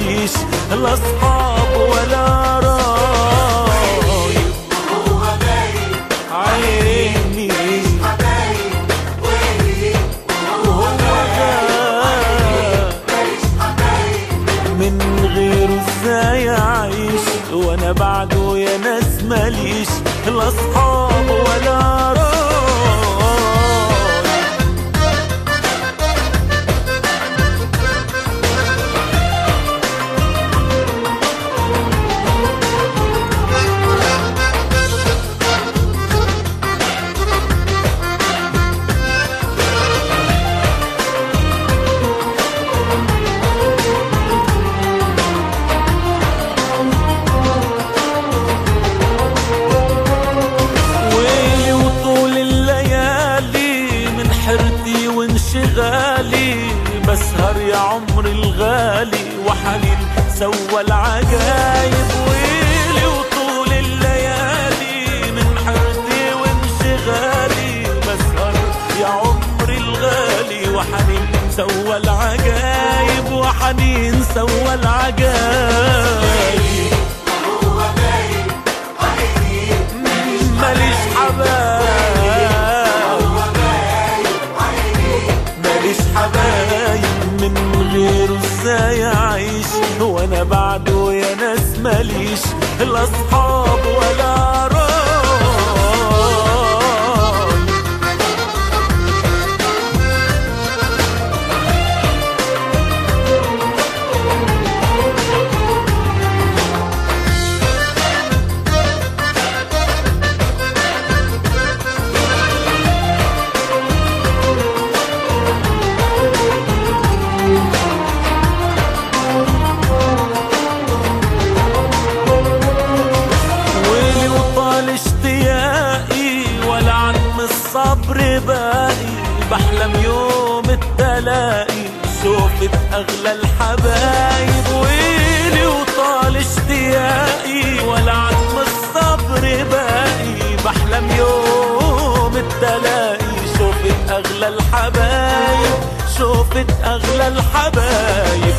ماليش لا اصحاب ولا رايب هو باين عيني حبايب وهي وهو غاب ماليش حبايب من غيره ازاي اعيش وانا بعده يا ناس ماليش لا اصحاب ولا رايب ويلي وطول الليالي من حرتي وانشغالي بسهر يا عمري الغالي وحنين سوى العجايب ويلي وطول الليالي من حرتي وانشغالي بسهر يا عمري الغالي وحنين سوى العجايب وحنين سوى العجايب هو باين عيني ماليش حبايب هو باين عيني ماليش حبايب من غيره ازاي اعيش وانا بعده يا ناس ماليش لا اصحاب ولا راي ويلي وطال اشتياقي ولا عم الصبر باقي بحلم يوم التلاقي شوفت اغلى الحبايب ويلي وطال اشتياقي ولا عم الصبر باقي بحلم يوم التلاقي شوفت اغلى الحبايب شوفت اغلى الحبايب